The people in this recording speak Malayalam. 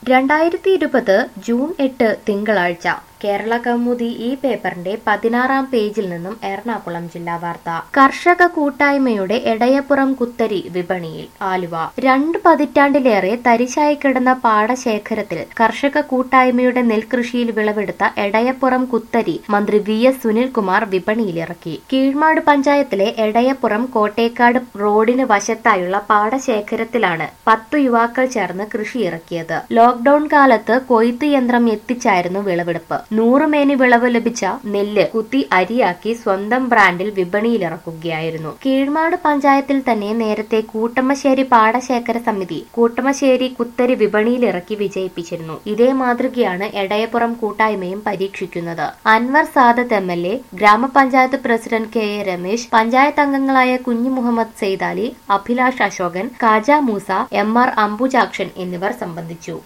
രണ്ടായിരത്തി ഇരുപത് ജൂൺ എട്ട് തിങ്കളാഴ്ച കേരള കൗമുദി ഈ പേപ്പറിന്റെ പതിനാറാം പേജിൽ നിന്നും എറണാകുളം ജില്ലാ വാർത്ത കർഷക കൂട്ടായ്മയുടെ എടയപ്പുറം കുത്തരി വിപണിയിൽ ആലുവ രണ്ട് പതിറ്റാണ്ടിലേറെ തരിശായി കിടന്ന പാടശേഖരത്തിൽ കർഷക കൂട്ടായ്മയുടെ നെൽകൃഷിയിൽ വിളവെടുത്ത എടയപ്പുറം കുത്തരി മന്ത്രി വി എസ് സുനിൽകുമാർ വിപണിയിലിറക്കി കീഴ്മാട് പഞ്ചായത്തിലെ എടയപ്പുറം കോട്ടേക്കാട് റോഡിന് വശത്തായുള്ള പാടശേഖരത്തിലാണ് പത്തു യുവാക്കൾ ചേർന്ന് കൃഷി ഇറക്കിയത് ലോക്ഡൌൺ കാലത്ത് കൊയ്ത്ത് യന്ത്രം എത്തിച്ചായിരുന്നു വിളവെടുപ്പ് നൂറുമേനി വിളവ് ലഭിച്ച നെല്ല് കുത്തി അരിയാക്കി സ്വന്തം ബ്രാൻഡിൽ വിപണിയിലിറക്കുകയായിരുന്നു കീഴ്മാട് പഞ്ചായത്തിൽ തന്നെ നേരത്തെ കൂട്ടമശ്ശേരി പാടശേഖര സമിതി കൂട്ടമശ്ശേരി കുത്തരി വിപണിയിലിറക്കി വിജയിപ്പിച്ചിരുന്നു ഇതേ മാതൃകയാണ് എടയപ്പുറം കൂട്ടായ്മയും പരീക്ഷിക്കുന്നത് Anwar Sadath M L A ഗ്രാമപഞ്ചായത്ത് president K A Ramesh panchayat അംഗങ്ങളായ കുഞ്ഞു മുഹമ്മദ് സെയ്താലി അഭിലാഷ് അശോകൻ കാജ മൂസ എം ആർ അംബുജാക്ഷൻ എന്നിവർ സംബന്ധിച്ചു